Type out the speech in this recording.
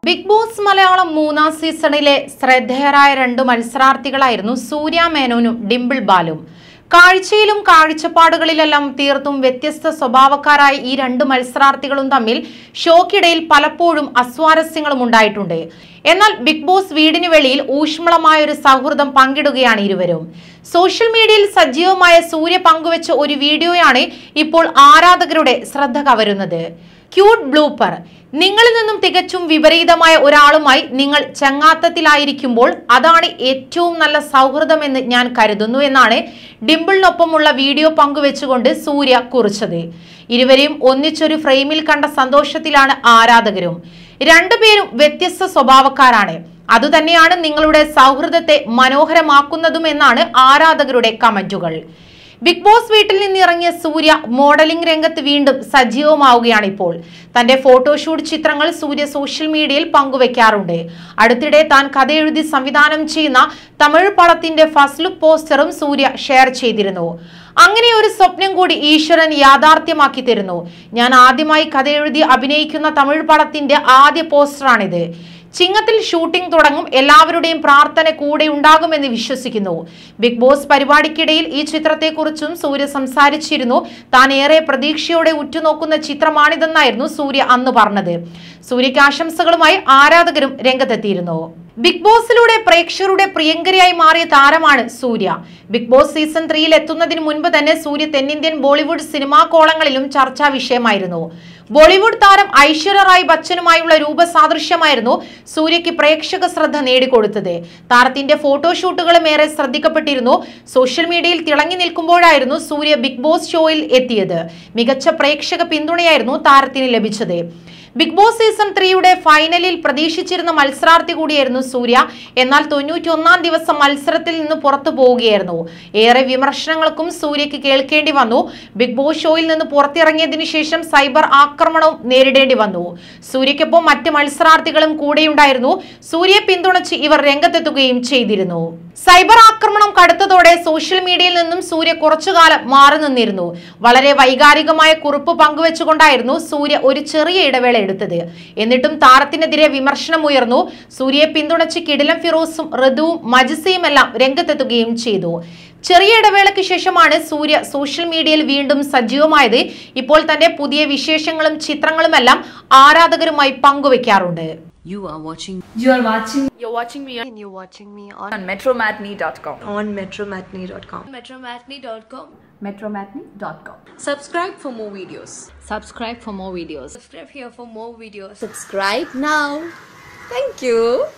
Big boss Malayalam മൂന്നാം സീസണിലെ ശ്രദ്ധേയരായ രണ്ട് മത്സരാർത്ഥികളായിരുന്നു സൂര്യ മേനോനും ഡിംപിൾ ബാലും കാഴ്ചയിലും കാഴ്ചപ്പാടുകളിലെല്ലാം തീർത്തും വ്യത്യസ്ത സ്വഭാവക്കാരായ ഈ രണ്ട് മത്സരാർത്ഥികളും തമ്മിൽ ഷോക്കിടയിൽ പലപ്പോഴും അസ്വാരസ്യങ്ങളും ഉണ്ടായിട്ടുണ്ട് എന്നാൽ ബിഗ് ബോസ് വീടിന് വെളിയിൽ ഊഷ്മളമായ ഒരു സൗഹൃദം പങ്കിടുകയാണ് ഇരുവരും സോഷ്യൽ മീഡിയയിൽ സജീവമായ സൂര്യ പങ്കുവച്ച ഒരു വീഡിയോയാണ് ഇപ്പോൾ ആരാധകരുടെ ശ്രദ്ധ കവരുന്നത് ക്യൂട്ട് ബ്ലൂപ്പർ നിങ്ങളിൽ നിന്നും തികച്ചും വിപരീതമായ ഒരാളുമായി നിങ്ങൾ ചങ്ങാത്തത്തിലായിരിക്കുമ്പോൾ അതാണ് ഏറ്റവും നല്ല സൗഹൃദമെന്ന് ഞാൻ കരുതുന്നു എന്നാണ് ഡിംപിളിനൊപ്പമുള്ള വീഡിയോ പങ്കുവെച്ചുകൊണ്ട് സൂര്യ കുറിച്ചത് ഇരുവരെയും ഒന്നിച്ചൊരു ഫ്രെയിമിൽ കണ്ട സന്തോഷത്തിലാണ് ആരാധകരും രണ്ടുപേരും വ്യത്യസ്ത സ്വഭാവക്കാരാണ് അതുതന്നെയാണ് നിങ്ങളുടെ സൗഹൃദത്തെ മനോഹരമാക്കുന്നതും എന്നാണ് ആരാധകരുടെ കമന്റുകൾ ബിഗ് ബോസ് വീട്ടിൽ നിന്നിറങ്ങിയ സൂര്യ മോഡലിംഗ് രംഗത്ത് വീണ്ടും സജീവമാവുകയാണ് ഇപ്പോൾ തന്റെ ഫോട്ടോഷൂട്ട് ചിത്രങ്ങൾ സൂര്യ സോഷ്യൽ മീഡിയയിൽ പങ്കുവെക്കാറുണ്ട് അടുത്തിടെ താൻ കഥ എഴുതി സംവിധാനം ചെയ്യുന്ന തമിഴ് പടത്തിന്റെ ഫസ്റ്റ് ലുക്ക് പോസ്റ്ററും സൂര്യ ഷെയർ ചെയ്തിരുന്നു അങ്ങനെ ഒരു സ്വപ്നം കൂടി ഈശ്വരൻ യാഥാർത്ഥ്യമാക്കി തരുന്നു ഞാൻ ആദ്യമായി കഥ എഴുതി അഭിനയിക്കുന്ന തമിഴ് പടത്തിന്റെ ആദ്യ പോസ്റ്ററാണിത് ചിങ്ങത്തിൽ ഷൂട്ടിംഗ് തുടങ്ങും എല്ലാവരുടെയും പ്രാർത്ഥന കൂടെ ഉണ്ടാകുമെന്ന് വിശ്വസിക്കുന്നു ബിഗ് ബോസ് പരിപാടിക്കിടയിൽ ഈ ചിത്രത്തെക്കുറിച്ചും സൂര്യ സംസാരിച്ചിരുന്നു താൻ ഏറെ പ്രതീക്ഷയോടെ ഉറ്റുനോക്കുന്ന ചിത്രമാണിതെന്നായിരുന്നു സൂര്യ അന്ന് പറഞ്ഞത് സൂര്യയ്ക്ക് ആശംസകളുമായി ആരാധകരും രംഗത്തെത്തിയിരുന്നു ബിഗ് ബോസിലൂടെ പ്രേക്ഷകരുടെ പ്രിയങ്കരിയായി മാറിയ താരമാണ് സൂര്യ ബിഗ് ബോസ് സീസൺ ത്രീയിൽ എത്തുന്നതിന് മുൻപ് തന്നെ സൂര്യ തെന്നിന്ത്യൻ ബോളിവുഡ് സിനിമാ കോളങ്ങളിലും ചർച്ചാ വിഷയമായിരുന്നു ബോളിവുഡ് താരം ഐശ്വര്യ റായ് ബച്ചനുമായുള്ള രൂപസാദൃശ്യമായിരുന്നു സൂര്യയ്ക്ക് പ്രേക്ഷക ശ്രദ്ധ നേടിക്കൊടുത്തത് താരത്തിന്റെ ഫോട്ടോഷൂട്ടുകളും ഏറെ ശ്രദ്ധിക്കപ്പെട്ടിരുന്നു സോഷ്യൽ മീഡിയയിൽ തിളങ്ങി നിൽക്കുമ്പോഴായിരുന്നു സൂര്യ ബിഗ് ബോസ് ഷോയിൽ എത്തിയത് മികച്ച പ്രേക്ഷക പിന്തുണയായിരുന്നു താരത്തിന് ലഭിച്ചത് ബിഗ് ബോസ് സീസൺ ത്രീയുടെ ഫൈനലിൽ പ്രതീക്ഷിച്ചിരുന്ന മത്സരാർത്ഥി കൂടിയായിരുന്നു സൂര്യ എന്നാൽ തൊണ്ണൂറ്റി ഒന്നാം ദിവസം മത്സരത്തിൽ നിന്ന് പുറത്തു പോവുകയായിരുന്നു ഏറെ വിമർശനങ്ങൾക്കും സൂര്യയ്ക്ക് കേൾക്കേണ്ടി വന്നു ബിഗ് ബോസ് ഷോയിൽ നിന്ന് പുറത്തിറങ്ങിയതിനു ശേഷം സൈബർ ആക്രമണവും നേരിടേണ്ടി വന്നു സൂര്യയ്ക്കൊപ്പം മറ്റ് മത്സരാർത്ഥികളും കൂടെയുണ്ടായിരുന്നു സൂര്യയെ പിന്തുണച്ച് ഇവർ രംഗത്തെത്തുകയും ചെയ്തിരുന്നു സൈബർ ആക്രമണം കടുത്തതോടെ സോഷ്യൽ മീഡിയയിൽ നിന്നും സൂര്യ കുറച്ചുകാലം മാറി നിന്നിരുന്നു വളരെ വൈകാരികമായ കുറിപ്പ് പങ്കുവെച്ചുകൊണ്ടായിരുന്നു സൂര്യ ഒരു ചെറിയ ഇടവേള എടുത്തത് എന്നിട്ടും താരത്തിനെതിരെ വിമർശനം ഉയർന്നു സൂര്യയെ പിന്തുണച്ച് കിടിലം ഫിറോസും ഋതുവും മജിസയും എല്ലാം രംഗത്തെത്തുകയും ചെയ്തു ചെറിയ ഇടവേളയ്ക്ക് ശേഷമാണ് സൂര്യ സോഷ്യൽ മീഡിയയിൽ വീണ്ടും സജീവമായത് ഇപ്പോൾ തന്റെ പുതിയ വിശേഷങ്ങളും ചിത്രങ്ങളുമെല്ലാം ആരാധകരുമായി പങ്കുവെക്കാറുണ്ട് You are watching You are watching You're watching me on, and you're watching me on, on metromatney.com. on metromatney.com. metromatney.com. Metromatney.com. subscribe for more videos subscribe for more videos Subscribe here for more videos. Subscribe now. Thank you.